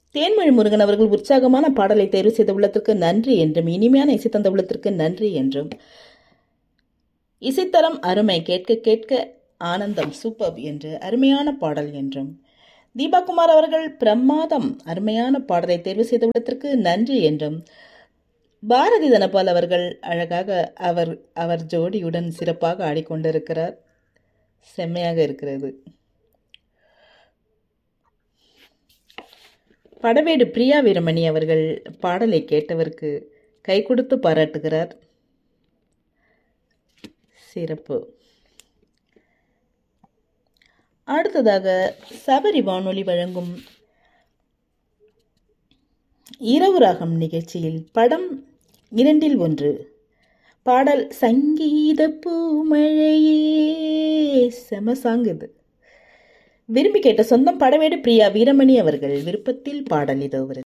தேன்மொழி முருகன் அவர்கள் உற்சாகமான பாடலை தேர்வு செய்த உள்ளத்திற்கு நன்றி என்றும் இனிமையான இசை தந்த உள்ளத்திற்கு நன்றி என்றும் இசைத்தரம் அருமை கேட்க கேட்க ஆனந்தம் சூப்பர் என்று அருமையான பாடல் என்றும் தீபாகுமார் அவர்கள் பிரமாதம் அருமையான பாடலை தேர்வு செய்த உள்ளத்திற்கு நன்றி என்றும் பாரதி தனபால் அவர்கள் அழகாக அவர் அவர் ஜோடியுடன் சிறப்பாக ஆடிக்கொண்டிருக்கிறார் செம்மையாக இருக்கிறது படவேடு பிரியா வீரமணி அவர்கள் பாடலை கேட்டவருக்கு கை கொடுத்து பாராட்டுகிறார் சிறப்பு அடுத்ததாக சபரி வானொலி வழங்கும் இரவு ராகம் நிகழ்ச்சியில் படம் இரண்டில் ஒன்று பாடல் சங்கீத பூமழையே செம சாங் இது விரும்பி கேட்ட சொந்தம் படவேடு பிரியா வீரமணி அவர்கள் விருப்பத்தில் பாடல் இதோ வருது